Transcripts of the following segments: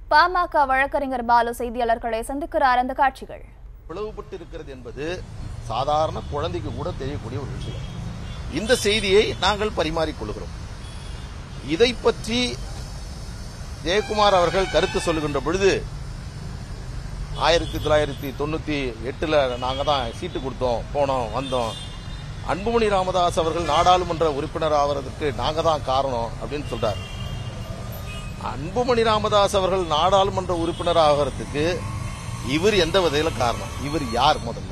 பாமக வழக்கறிஞர் பாலு செய்தியாளர்களை சந்திக்கிறார் அந்த காட்சிகள் பிளவுபட்டு இருக்கிறது என்பது சாதாரண குழந்தைக்கு கூட தெரியக்கூடிய ஒரு விஷயம் இந்த செய்தியை நாங்கள் பரிமாறிக்கொள்கிறோம் இதை பற்றி ஜெயக்குமார் அவர்கள் கருத்து சொல்லுகின்ற பொழுது ஆயிரத்தி தொள்ளாயிரத்தி தொண்ணூத்தி எட்டுல நாங்க தான் சீட்டு கொடுத்தோம் போனோம் வந்தோம் அன்புமணி ராமதாஸ் அவர்கள் நாடாளுமன்ற உறுப்பினர் ஆவதற்கு நாங்க தான் காரணம் அப்படின்னு சொல்றாரு அன்புமணி ராமதாஸ் அவர்கள் நாடாளுமன்ற உறுப்பினர் ஆகிறதுக்கு இவர் எந்த வகையில காரணம் இவர் யார் முதல்ல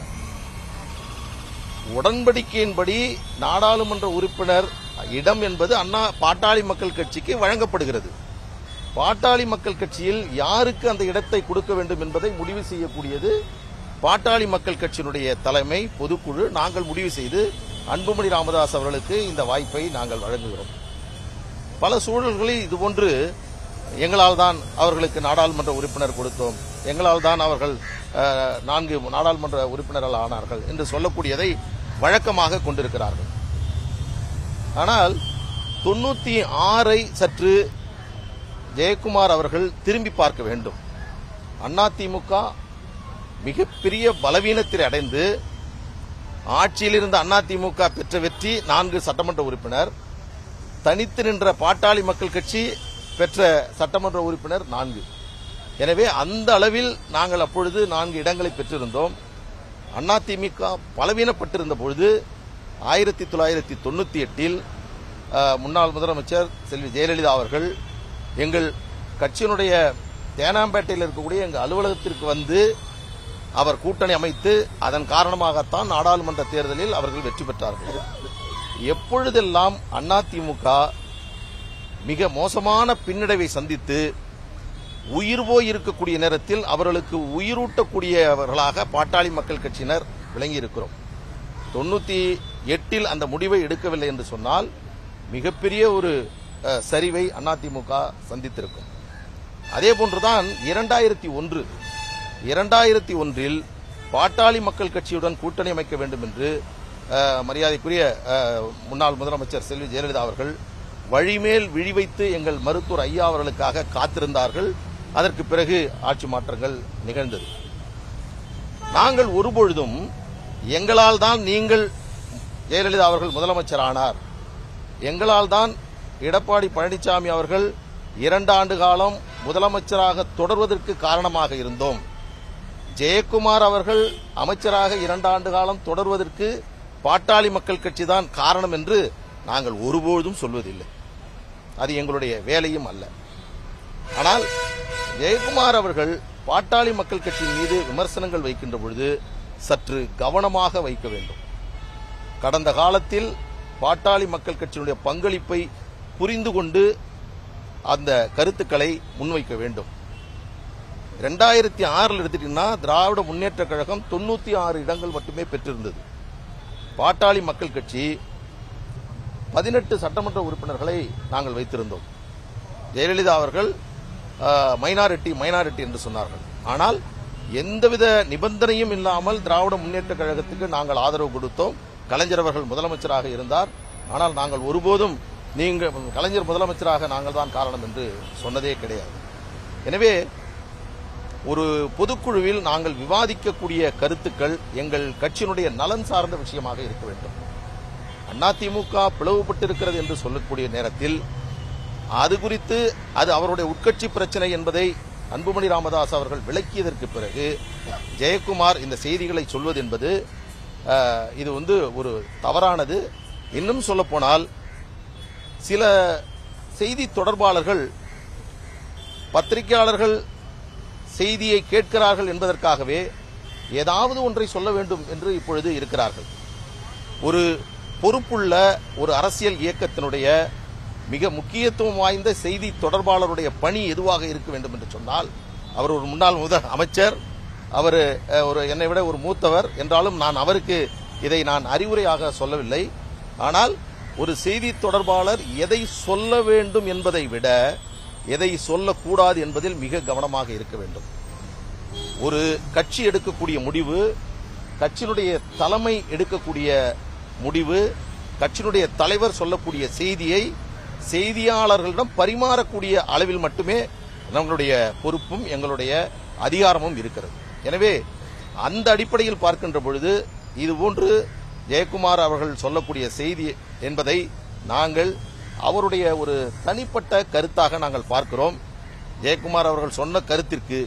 உடன்படிக்கையின்படி நாடாளுமன்ற உறுப்பினர் இடம் என்பது அண்ணா பாட்டாளி மக்கள் கட்சிக்கு வழங்கப்படுகிறது பாட்டாளி மக்கள் கட்சியில் யாருக்கு அந்த இடத்தை கொடுக்க வேண்டும் என்பதை முடிவு செய்யக்கூடியது பாட்டாளி மக்கள் கட்சியினுடைய தலைமை பொதுக்குழு நாங்கள் முடிவு செய்து அன்புமணி ராமதாஸ் அவர்களுக்கு இந்த வாய்ப்பை நாங்கள் வழங்குகிறோம் பல சூழல்களில் இதுபோன்று எங்களால் தான் அவர்களுக்கு நாடாளுமன்ற உறுப்பினர் கொடுத்தோம் எங்களால் தான் அவர்கள் அஹ், நான்கு நாடாளுமன்ற உறுப்பினர்கள் ஆனார்கள் என்று சொல்லக்கூடியதை வழக்கமாக கொண்டிருக்கிறார்கள் ஆனால் தொண்ணூத்தி ஆறை சற்று ஜெயக்குமார் அவர்கள் திரும்பி பார்க்க வேண்டும் அதிமுக மிகப்பெரிய பலவீனத்தை அடைந்து ஆட்சியில் இருந்த அதிமுக பெற்ற வெற்றி நான்கு சட்டமன்ற உறுப்பினர் தனித்து நின்ற பாட்டாளி மக்கள் கட்சி பெற்ற சட்டமன்ற உறுப்பினர் நான்கு எனவே அந்த அளவில் நாங்கள் அப்பொழுது நான்கு இடங்களை பெற்றிருந்தோம் அதிமுக பலவீனப்பட்டிருந்த பொழுது ஆயிரத்தி தொள்ளாயிரத்தி தொண்ணூத்தி எட்டில் அஹ், முன்னாள் முதலமைச்சர் செல்வி ஜெயலலிதா அவர்கள் எங்கள் கட்சியினுடைய தேனாம்பேட்டையில் இருக்கக்கூடிய எங்கள் அலுவலகத்திற்கு வந்து அவர் கூட்டணி அமைத்து அதன் காரணமாகத்தான் நாடாளுமன்ற தேர்தலில் அவர்கள் வெற்றி பெற்றார்கள் எப்பொழுதெல்லாம் அதிமுக மிக மோசமான பின்னடைவை சந்தித்து உயிர் போய் இருக்கக்கூடிய நேரத்தில் அவர்களுக்கு உயிரூட்டக்கூடியவர்களாக பாட்டாளி மக்கள் கட்சியினர் விளங்கி இருக்கிறோம் தொண்ணூத்தி எட்டில் அந்த முடிவை எடுக்கவில்லை என்று சொன்னால் மிகப்பெரிய ஒரு அஹ், சரிவை அதிமுக சந்தித்திருக்கும் அதே போன்றுதான் இரண்டாயிரத்தி ஒன்று இரண்டாயிரத்தி ஒன்றில் பாட்டாளி மக்கள் கட்சியுடன் கூட்டணி அமைக்க வேண்டும் என்று அஹ், மரியாதைக்குரிய அஹ், முன்னாள் முதலமைச்சர் செல்வி ஜெயலலிதா அவர்கள் வழிமேல் விழி வைத்து எங்கள் மருத்துவர் ஐயா அவர்களுக்காக காத்திருந்தார்கள் அதற்கு பிறகு ஆட்சி மாற்றங்கள் நிகழ்ந்தது நாங்கள் ஒருபொழுதும் எங்களால் தான் நீங்கள் ஜெயலலிதா அவர்கள் முதலமைச்சர் ஆனார் எங்களால் தான் எடப்பாடி பழனிசாமி அவர்கள் இரண்டு ஆண்டு காலம் முதலமைச்சராக தொடர்வதற்கு காரணமாக இருந்தோம் ஜெயக்குமார் அவர்கள் அமைச்சராக இரண்டு ஆண்டு காலம் தொடர்வதற்கு பாட்டாளி மக்கள் கட்சி தான் காரணம் என்று நாங்கள் ஒருபொழுதும் சொல்வதில்லை அது எங்களுடைய வேலையும் அல்ல ஆனால் ஜெயக்குமார் அவர்கள் பாட்டாளி மக்கள் கட்சியின் மீது விமர்சனங்கள் வைக்கின்ற பொழுது சற்று கவனமாக வைக்க வேண்டும் கடந்த காலத்தில் பாட்டாளி மக்கள் கட்சியினுடைய பங்களிப்பை புரிந்து கொண்டு அந்த கருத்துக்களை முன்வைக்க வேண்டும் ரெண்டாயிரத்தி ஆறில் எடுத்துட்டீங்கன்னா திராவிட முன்னேற்ற கழகம் தொண்ணூத்தி ஆறு இடங்கள் மட்டுமே பெற்றிருந்தது பாட்டாளி மக்கள் கட்சி பதினெட்டு சட்டமன்ற உறுப்பினர்களை நாங்கள் வைத்திருந்தோம் ஜெயலலிதா அவர்கள் மைனாரிட்டி மைனாரிட்டி என்று சொன்னார்கள் ஆனால் எந்தவித நிபந்தனையும் இல்லாமல் திராவிட முன்னேற்ற கழகத்துக்கு நாங்கள் ஆதரவு கொடுத்தோம் கலைஞர் அவர்கள் முதலமைச்சராக இருந்தார் ஆனால் நாங்கள் ஒருபோதும் நீங்க கலைஞர் முதலமைச்சராக நாங்கள் தான் காரணம் என்று சொன்னதே கிடையாது எனவே ஒரு பொதுக்குழுவில் நாங்கள் விவாதிக்கக்கூடிய கருத்துக்கள் எங்கள் கட்சியினுடைய நலன் சார்ந்த விஷயமாக இருக்க வேண்டும் அதிமுக பிளவுபட்டிருக்கிறது என்று சொல்லக்கூடிய நேரத்தில் அது குறித்து அது அவருடைய உட்கட்சி பிரச்சனை என்பதை அன்புமணி ராமதாஸ் அவர்கள் விளக்கியதற்கு பிறகு ஜெயக்குமார் இந்த செய்திகளை சொல்வது என்பது அஹ், இது வந்து ஒரு தவறானது இன்னும் சொல்லப்போனால் சில செய்தி தொடர்பாளர்கள் பத்திரிகையாளர்கள் செய்தியை கேட்கிறார்கள் என்பதற்காகவே ஏதாவது ஒன்றை சொல்ல வேண்டும் என்று இப்பொழுது இருக்கிறார்கள் ஒரு பொறுப்புள்ள ஒரு அரசியல் இயக்கத்தினுடைய மிக முக்கியத்துவம் வாய்ந்த செய்தி தொடர்பாளருடைய பணி எதுவாக இருக்க வேண்டும் என்று சொன்னால் அவர் ஒரு முன்னாள் முதல் அமைச்சர் அவர் அஹ், ஒரு என்னை விட ஒரு மூத்தவர் என்றாலும் நான் அவருக்கு இதை நான் அறிவுரையாக சொல்லவில்லை ஆனால் ஒரு செய்தி தொடர்பாளர் எதை சொல்ல வேண்டும் என்பதை விட எதை சொல்லக்கூடாது என்பதில் மிக கவனமாக இருக்க வேண்டும் ஒரு கட்சி எடுக்கக்கூடிய முடிவு கட்சியினுடைய தலைமை எடுக்கக்கூடிய முடிவு கட்சியினுடைய தலைவர் சொல்லக்கூடிய செய்தியை செய்தியாளர்களிடம் பரிமாறக்கூடிய அளவில் மட்டுமே நம்மளுடைய பொறுப்பும் எங்களுடைய அதிகாரமும் இருக்கிறது எனவே அந்த அடிப்படையில் பார்க்கின்ற பொழுது இதுபோன்று ஜெயக்குமார் அவர்கள் சொல்லக்கூடிய செய்தி என்பதை நாங்கள் அவருடைய ஒரு தனிப்பட்ட கருத்தாக நாங்கள் பார்க்கிறோம் ஜெயக்குமார் அவர்கள் சொன்ன கருத்திற்கு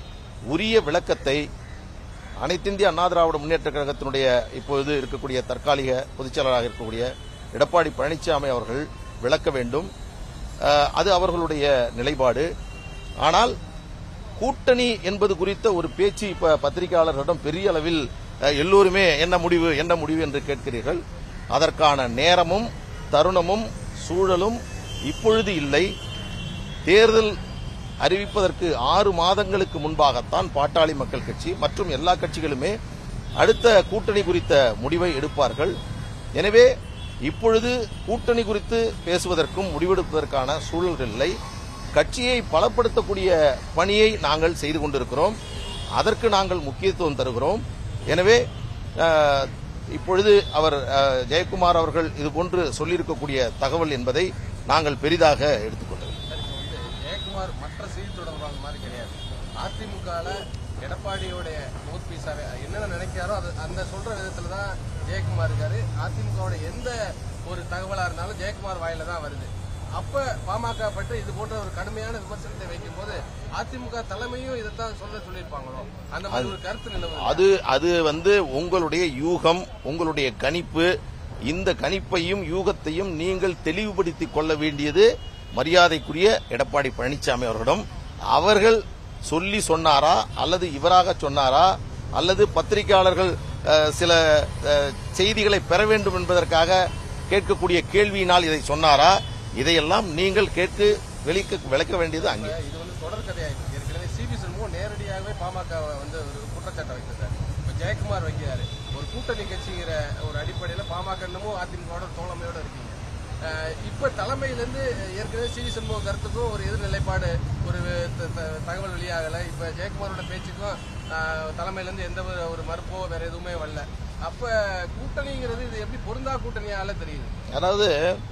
உரிய விளக்கத்தை அனைத்திந்திய அண்ணா திராவிட முன்னேற்ற கழகத்தினுடைய இப்பொழுது இருக்கக்கூடிய தற்காலிக பொதுச்செயலராக இருக்கக்கூடிய எடப்பாடி பழனிசாமி அவர்கள் விளக்க வேண்டும் அஹ், அது அவர்களுடைய நிலைப்பாடு ஆனால் கூட்டணி என்பது குறித்த ஒரு பேச்சு இப்ப பத்திரிகையாளர்களிடம் பெரிய அளவில் அஹ், எல்லோருமே என்ன முடிவு என்ன முடிவு என்று கேட்கிறீர்கள் அதற்கான நேரமும் தருணமும் சூழலும் இப்பொழுது இல்லை தேர்தல் அறிவிப்பதற்கு ஆறு மாதங்களுக்கு முன்பாகத்தான் பாட்டாளி மக்கள் கட்சி மற்றும் எல்லா கட்சிகளுமே அடுத்த கூட்டணி குறித்த முடிவை எடுப்பார்கள் எனவே இப்பொழுது கூட்டணி குறித்து பேசுவதற்கும் முடிவெடுப்பதற்கான சூழல்கள் இல்லை கட்சியை பலப்படுத்தக்கூடிய பணியை நாங்கள் செய்து கொண்டிருக்கிறோம் அதற்கு நாங்கள் முக்கியத்துவம் தருகிறோம் எனவே அஹ், இப்பொழுது அவர் அஹ், ஜெயக்குமார் அவர்கள் இதுபோன்று சொல்லியிருக்கக்கூடிய தகவல் என்பதை நாங்கள் பெரிதாக எடுத்துக்கொண்டோம் சார், இப்போ வந்து ஜெயக்குமார் மற்ற செய்தி தொடர்பாளர் மாதிரி கிடையாது அதிமுகல எடப்பாடியோடைய மவுத் பீஸாவே என்னென்ன நினைக்கிறாரோ அது அந்த சொல்ற விதத்துல தான் ஜெயக்குமார் இருக்காரு அதிமுகவோட எந்த ஒரு தகவலா இருந்தாலும் ஜெயக்குமார் வாயில தான் வருது அப்ப பாமக பட்டு இது போன்ற ஒரு கடுமையான விமர்சனத்தை வைக்கும் போது அதிமுக தலைமையும் இதைத்தான் சொல்ல சொல்லியிருப்பாங்களோ அந்த மாதிரி ஒரு கருத்து நிலவு அது அது வந்து உங்களுடைய யூகம் உங்களுடைய கணிப்பு இந்த கணிப்பையும் யூகத்தையும் நீங்கள் தெளிவுபடுத்திக் கொள்ள வேண்டியது மரியாதைக்குரிய எடப்பாடி பழனிசாமி அவர்களிடம் அவர்கள் சொல்லி சொன்னாரா அல்லது இவராக சொன்னாரா அல்லது பத்திரிகையாளர்கள் அஹ், சில அஹ், செய்திகளை பெற வேண்டும் என்பதற்காக கேட்கக்கூடிய கேள்வியினால் இதை சொன்னாரா இதையெல்லாம் நீங்கள் கேட்டு வெளிக்க விளக்க வேண்டியது அங்கே இது வந்து தொடர் கதையாயிருக்கு ஏற்கனவே சிபி சண்முகம் நேரடியாகவே பாமக வந்து ஒரு குற்றச்சாட்டை வைக்கிறார் இப்ப ஜெயக்குமார் வைக்கிறாரு ஒரு கூட்டணி கட்சிங்கிற ஒரு அடிப்படையில பாமக இன்னமும் அதிமுகவோட தோழமையோட இருக்கீங்க அஹ் இப்ப தலைமையில இருந்து ஏற்கனவே சிவி சண்முக கருத்துக்கும் ஒரு எதிர்நிலைப்பாடு ஒரு த- த- தகவல் வெளியாகல இப்ப ஜெயக்குமாரோட பேச்சுக்கும் அஹ், தலைமையில இருந்து எந்த ஒரு- ஒரு மறுப்போ வேற எதுவுமே வரல அப்ப கூட்டணிங்கிறது இது எப்படி பொருந்தா கூட்டணியால தெரியுது அதாவது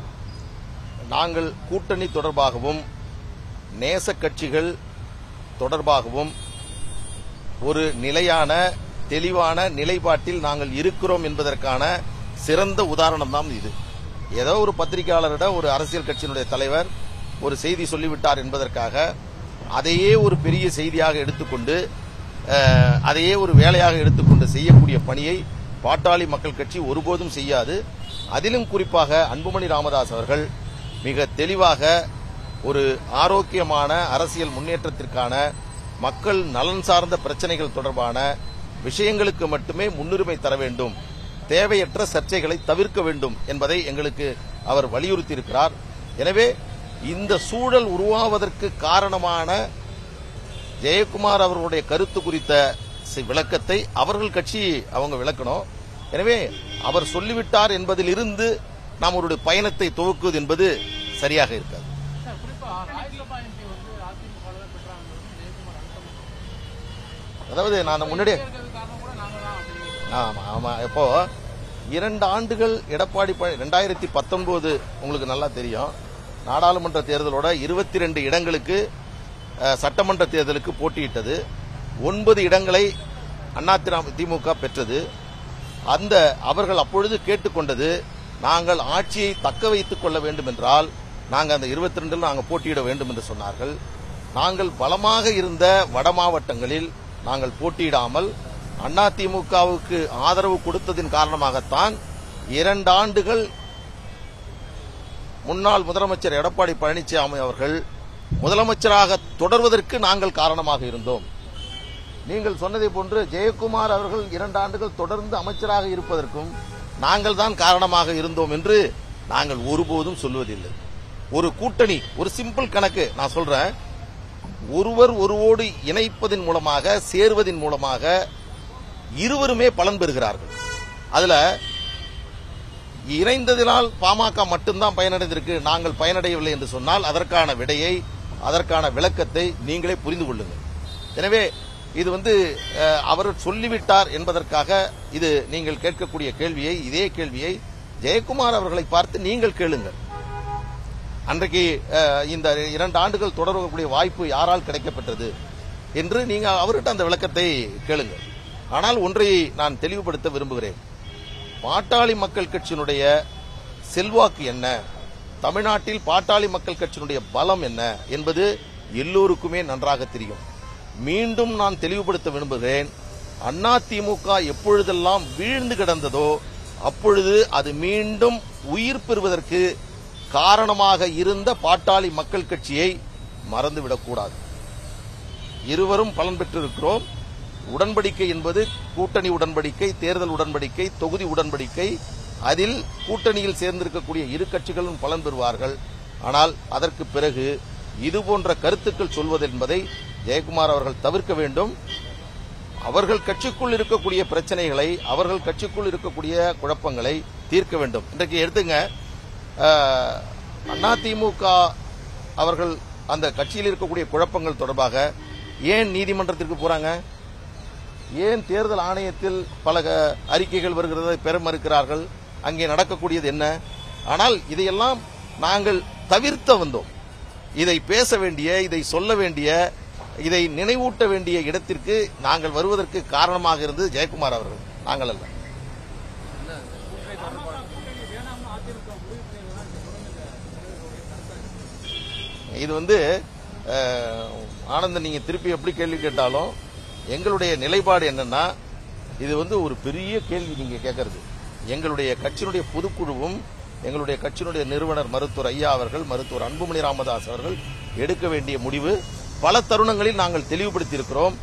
நாங்கள் கூட்டணி தொடர்பாகவும் நேச கட்சிகள் தொடர்பாகவும் ஒரு நிலையான தெளிவான நிலைப்பாட்டில் நாங்கள் இருக்கிறோம் என்பதற்கான சிறந்த உதாரணம் தான் இது ஏதோ ஒரு பத்திரிகையாளரிடம் ஒரு அரசியல் கட்சியினுடைய தலைவர் ஒரு செய்தி சொல்லிவிட்டார் என்பதற்காக அதையே ஒரு பெரிய செய்தியாக எடுத்துக்கொண்டு அஹ், அதையே ஒரு வேலையாக எடுத்துக்கொண்டு செய்யக்கூடிய பணியை பாட்டாளி மக்கள் கட்சி ஒருபோதும் செய்யாது அதிலும் குறிப்பாக அன்புமணி ராமதாஸ் அவர்கள் மிக தெளிவாக ஒரு ஆரோக்கியமான அரசியல் முன்னேற்றத்திற்கான மக்கள் நலன் சார்ந்த பிரச்சனைகள் தொடர்பான விஷயங்களுக்கு மட்டுமே முன்னுரிமை தர வேண்டும் தேவையற்ற சர்ச்சைகளை தவிர்க்க வேண்டும் என்பதை எங்களுக்கு அவர் வலியுறுத்தியிருக்கிறார் எனவே இந்த சூழல் உருவாவதற்கு காரணமான ஜெயக்குமார் அவர்களுடைய கருத்து குறித்த சி- விளக்கத்தை அவர்கள் கட்சி அவங்க விளக்கணும் எனவே அவர் சொல்லிவிட்டார் என்பதிலிருந்து நாம் ஒரு பயணத்தை துவக்குவது என்பது சரியாக இருக்காது சார், குறிப்பா ராஜ்யசபா எம்பி வந்து அதிமுக தான் பெற்றாங்க ஜெயக்குமார் அழுத்தம் அதாவது நான் முன்னாடியே இருக்கிறது காரணம் கூட நாங்க தான் அப்படி ஆமா ஆமா இப்போ இரண்டு ஆண்டுகள் எடப்பாடி ரெண்டாயிரத்தி பத்தொன்பது உங்களுக்கு நல்லா தெரியும் நாடாளுமன்ற தேர்தலோட இருபத்தி ரெண்டு இடங்களுக்கு அஹ், சட்டமன்ற தேர்தலுக்கு போட்டியிட்டது ஒன்பது இடங்களை அண்ணா திமுக பெற்றது அந்த அவர்கள் அப்பொழுது கேட்டுக்கொண்டது நாங்கள் ஆட்சியை தக்க வைத்துக் கொள்ள வேண்டும் என்றால் நாங்கள் அந்த இருபத்தி ரெண்டில் நாங்கள் போட்டியிட வேண்டும் என்று சொன்னார்கள் நாங்கள் பலமாக இருந்த வட மாவட்டங்களில் நாங்கள் போட்டியிடாமல் அதிமுகவுக்கு ஆதரவு கொடுத்ததின் காரணமாகத்தான் இரண்டு ஆண்டுகள் முன்னாள் முதலமைச்சர் எடப்பாடி பழனிசாமி அவர்கள் முதலமைச்சராக தொடர்வதற்கு நாங்கள் காரணமாக இருந்தோம் நீங்கள் சொன்னதை போன்று ஜெயக்குமார் அவர்கள் இரண்டு ஆண்டுகள் தொடர்ந்து அமைச்சராக இருப்பதற்கும் நாங்கள் தான் காரணமாக இருந்தோம் என்று நாங்கள் ஒருபோதும் சொல்வதில்லை ஒரு கூட்டணி ஒரு சிம்பிள் கணக்கு நான் சொல்றேன் ஒருவர் ஒருவோடு இணைப்பதன் மூலமாக சேர்வதன் மூலமாக இருவருமே பலன் பெறுகிறார்கள் அதுல இணைந்ததினால் பாமக மட்டும்தான் பயனடைந்திருக்கு நாங்கள் பயனடையவில்லை என்று சொன்னால் அதற்கான விடையை அதற்கான விளக்கத்தை நீங்களே புரிந்து கொள்ளுங்கள் எனவே இது வந்து அஹ், அவர் சொல்லிவிட்டார் என்பதற்காக இது நீங்கள் கேட்கக்கூடிய கேள்வியை இதே கேள்வியை ஜெயக்குமார் அவர்களை பார்த்து நீங்கள் கேளுங்கள் அன்றைக்கு அஹ், இந்த இரண்டு ஆண்டுகள் தொடரக்கூடிய வாய்ப்பு யாரால் கிடைக்கப்பெற்றது என்று நீங்க அவர்கிட்ட அந்த விளக்கத்தை கேளுங்கள் ஆனால் ஒன்றை நான் தெளிவுபடுத்த விரும்புகிறேன் பாட்டாளி மக்கள் கட்சியினுடைய செல்வாக்கு என்ன தமிழ்நாட்டில் பாட்டாளி மக்கள் கட்சியினுடைய பலம் என்ன என்பது எல்லோருக்குமே நன்றாக தெரியும் மீண்டும் நான் தெளிவுபடுத்த விரும்புகிறேன் அதிமுக எப்பொழுதெல்லாம் வீழ்ந்து கிடந்ததோ அப்பொழுது அது மீண்டும் உயிர் பெறுவதற்கு காரணமாக இருந்த பாட்டாளி மக்கள் கட்சியை மறந்துவிடக்கூடாது இருவரும் பலன் பெற்றிருக்கிறோம் உடன்படிக்கை என்பது கூட்டணி உடன்படிக்கை தேர்தல் உடன்படிக்கை தொகுதி உடன்படிக்கை அதில் கூட்டணியில் சேர்ந்திருக்கக்கூடிய இரு கட்சிகளும் பலன் பெறுவார்கள் ஆனால் அதற்கு பிறகு இதுபோன்ற கருத்துக்கள் சொல்வது என்பதை ஜெயக்குமார் அவர்கள் தவிர்க்க வேண்டும் அவர்கள் கட்சிக்குள் இருக்கக்கூடிய பிரச்சனைகளை அவர்கள் கட்சிக்குள் இருக்கக்கூடிய குழப்பங்களை தீர்க்க வேண்டும் இன்றைக்கு எடுத்துங்க அஹ், அதிமுக அவர்கள் அந்த கட்சியில் இருக்கக்கூடிய குழப்பங்கள் தொடர்பாக ஏன் நீதிமன்றத்திற்கு போறாங்க ஏன் தேர்தல் ஆணையத்தில் பல க- அறிக்கைகள் வருகிறதை பெற மறுக்கிறார்கள் அங்கே நடக்கக்கூடியது என்ன ஆனால் இதையெல்லாம் நாங்கள் தவிர்த்த வந்தோம் இதை பேச வேண்டிய இதை சொல்ல வேண்டிய இதை நினைவூட்ட வேண்டிய இடத்திற்கு நாங்கள் வருவதற்கு காரணமாக இருந்தது ஜெயக்குமார் அவர்கள் நாங்கள் அல்ல இது வந்து அஹ், ஆனந்தன் நீங்க திருப்பி எப்படி கேள்வி கேட்டாலும் எங்களுடைய நிலைப்பாடு என்னன்னா இது வந்து ஒரு பெரிய கேள்வி நீங்க கேட்கறது எங்களுடைய கட்சியினுடைய பொதுக்குழுவும் எங்களுடைய கட்சியினுடைய நிறுவனர் மருத்துவர் ஐயா அவர்கள் மருத்துவர் அன்புமணி ராமதாஸ் அவர்கள் எடுக்க வேண்டிய முடிவு பல தருணங்களில் நாங்கள் தெளிவுபடுத்தி இருக்கிறோம்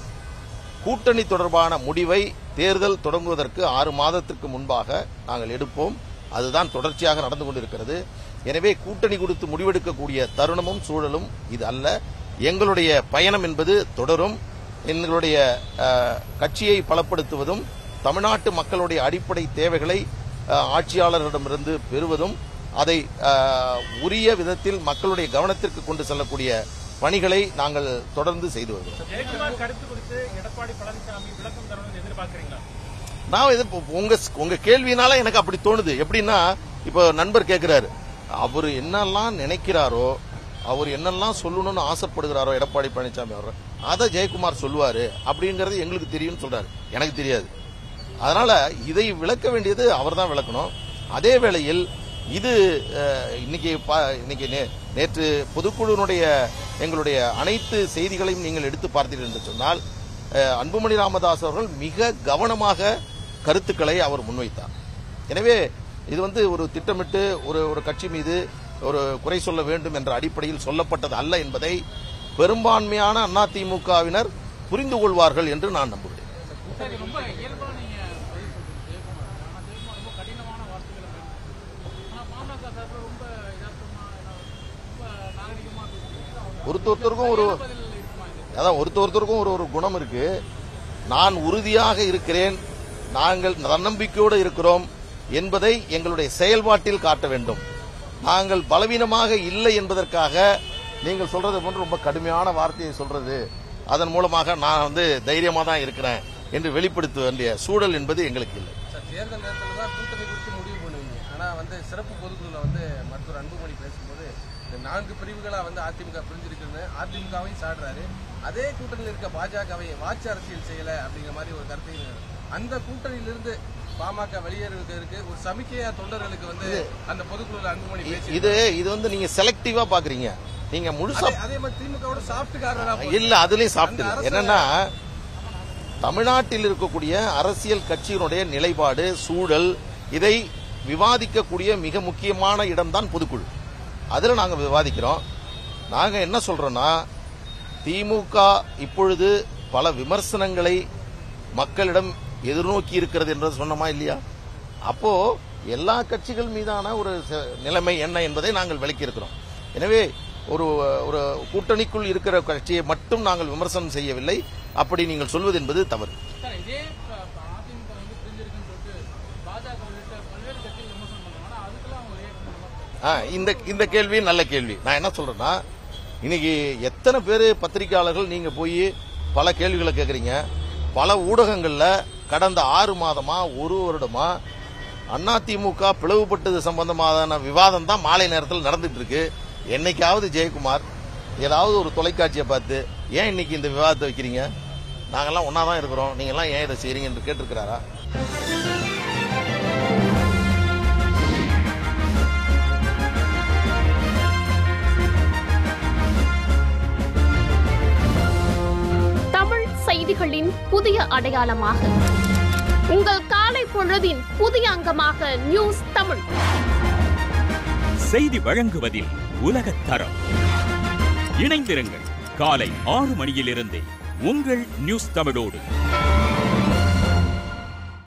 கூட்டணி தொடர்பான முடிவை தேர்தல் தொடங்குவதற்கு ஆறு மாதத்திற்கு முன்பாக நாங்கள் எடுப்போம் அதுதான் தொடர்ச்சியாக நடந்து கொண்டிருக்கிறது எனவே கூட்டணி குறித்து முடிவெடுக்கக்கூடிய தருணமும் சூழலும் இது அல்ல எங்களுடைய பயணம் என்பது தொடரும் எங்களுடைய அஹ், கட்சியை பலப்படுத்துவதும் தமிழ்நாட்டு மக்களுடைய அடிப்படை தேவைகளை அஹ், ஆட்சியாளர்களிடமிருந்து பெறுவதும் அதை அஹ், உரிய விதத்தில் மக்களுடைய கவனத்திற்கு கொண்டு செல்லக்கூடிய பணிகளை நாங்கள் தொடர்ந்து செய்து வருகிறோம் ஜெயக்குமார் கருத்து குறித்து எடப்பாடி பழனிசாமி விளக்கம் தரணும்னு எதிர்பார்க்கறீங்களா நான் இது இப்ப உங்க உங்க கேள்வினால எனக்கு அப்படி தோணுது எப்படின்னா இப்போ நண்பர் கேட்கிறாரு அவர் என்னெல்லாம் நினைக்கிறாரோ அவர் என்னெல்லாம் சொல்லணும்னு ஆசைப்படுகிறாரோ எடப்பாடி பழனிசாமி அவர் அதை ஜெயக்குமார் சொல்லுவாரு அப்படிங்கறது எங்களுக்கு தெரியும்னு சொல்றாரு எனக்கு தெரியாது அதனால இதை விளக்க வேண்டியது அவர்தான் விளக்கணும் அதே வேளையில் இது அஹ், இன்னைக்கு பா- இன்னைக்கு நே- நேற்று பொதுக்குழுவினுடைய எங்களுடைய அனைத்து செய்திகளையும் நீங்கள் எடுத்து பார்த்தீர்கள் என்று சொன்னால் அஹ், அன்புமணி ராமதாஸ் அவர்கள் மிக கவனமாக கருத்துக்களை அவர் முன்வைத்தார் எனவே இது வந்து ஒரு திட்டமிட்டு ஒரு ஒரு கட்சி மீது ஒரு குறை சொல்ல வேண்டும் என்ற அடிப்படையில் சொல்லப்பட்டது அல்ல என்பதை பெரும்பான்மையான அதிமுகவினர் புரிந்து கொள்வார்கள் என்று நான் நம்புகிறேன் சரி ரொம்ப இயல்பா நீங்க பதில் சொல்றீங்க ஜெயக்குமார் ஆனா ஜெயக்குமார் ரொம்ப கடினமான வார்த்தைகளை பயன்படுத்துறாரு. ஆனா பாமக சார்பில் ரொம்ப யதார்த்தமா ரொம்ப நாகரிகமா பேசுறீங்க ஒருத்த ஒருத்தருக்கும் ஒரு பதில் இருக்குமா இது அதான் ஒருத்த ஒருத்தருக்கும் ஒரு ஒரு குணம் இருக்கு நான் உறுதியாக இருக்கிறேன் நாங்கள் தன்னம்பிக்கையோடு இருக்கிறோம் என்பதை எங்களுடைய செயல்பாட்டில் காட்ட வேண்டும் நாங்கள் பலவீனமாக இல்லை என்பதற்காக நீங்கள் சொல்றது போன்று ரொம்ப கடுமையான வார்த்தையை சொல்றது அதன் மூலமாக நான் வந்து தைரியமா தான் இருக்கிறேன் என்று வெளிப்படுத்த வேண்டிய சூழல் என்பது எங்களுக்கு இல்லை சார் தேர்தல் நேரத்தில் தான் கூட்டணி குறித்து முடிவு பண்ணுவீங்க ஆனா வந்து சிறப்பு பொதுக்குழுல வந்து மருத்துவர் அன்புமணி பேசும்போது இந்த நான்கு பிரிவுகளா வந்து அதிமுக பிரிஞ்சிருக்குன்னு அதிமுகவையும் சாடுறாரு அதே கூட்டணியில் இருக்க பாஜகவை வாட்சி அரசியல் செய்யல அப்படிங்கிற மாதிரி ஒரு கருத்தையும் அந்த கூட்டணியிலிருந்து பாமக வெளியேறுவதற்கு ஒரு சமிக்கையா தொண்டர்களுக்கு வந்து அந்த பொதுக்குழுல அன்புமணி பேசி இது இது வந்து நீங்க செலக்டிவா பாக்குறீங்க நீங்க முழுசா அதே- அதே மாதிரி திமுகவோட சாஃப்ட் காரரா இல்ல அதுலயும் சாப்பிட்டு அந்த அரசு- என்னன்னா தமிழ்நாட்டில் இருக்கக்கூடிய அரசியல் கட்சியினுடைய நிலைப்பாடு சூழல் இதை விவாதிக்கக்கூடிய மிக முக்கியமான இடம்தான் பொதுக்குழு அதுல நாங்க விவாதிக்கிறோம் நாங்க என்ன சொல்றோம்னா திமுக இப்பொழுது பல விமர்சனங்களை மக்களிடம் எதிர்நோக்கி இருக்கிறது என்று சொன்னோமா இல்லையா அப்போ எல்லா கட்சிகள் மீதான ஒரு ச- நிலைமை என்ன என்பதை நாங்கள் விளக்கி இருக்கிறோம் எனவே ஒரு ஒரு கூட்டணிக்குள் இருக்கிற கட்சியை மட்டும் நாங்கள் விமர்சனம் செய்யவில்லை அப்படி நீங்கள் சொல்வது என்பது தவறு சார் இதே ப- ப- அதிமுக வந்து பிரிஞ்சிருக்குன்னு சொல்லிட்டு பாஜக உள்ளிட்ட பல்வேறு கட்சிகள் விமர்சனம் பண்ணுவாங்க ஆனா அதுக்கெல்லாம் அவங்க ரியாக்ட் பண்ண மாட்டாங்க ஆ, இந்த இந்த கேள்வி நல்ல கேள்வி நான் என்ன சொல்றேன்னா இன்னைக்கு எத்தனை பேர் பத்திரிகையாளர்கள் நீங்க போய் பல கேள்விகளை கேட்குறீங்க பல ஊடகங்கள்ல கடந்த ஆறு மாதமா ஒரு வருடமா அதிமுக பிளவுபட்டது சம்பந்தமான விவாதம் தான் மாலை நேரத்தில் நடந்துட்டு இருக்கு என்னைக்காவது ஜெயக்குமார் ஏதாவது ஒரு தொலைக்காட்சியை பார்த்து ஏன் இன்னைக்கு இந்த விவாதத்தை வைக்கிறீங்க நாங்கெல்லாம் ஒன்னா தான் இருக்கிறோம் நீங்கெல்லாம் ஏன் இதை செய்றீங்க என்று கேட்டிருக்கிறாரா தமிழ் செய்திகளின் புதிய அடையாளமாக உங்கள் காலை பொழுதின் புதிய அங்கமாக நியூஸ் தமிழ் செய்தி வழங்குவதில் உலகத் தரம் இணைந்திருங்கள் காலை ஆறு மணியிலிருந்தே உங்கள் நியூஸ் தமிழோடு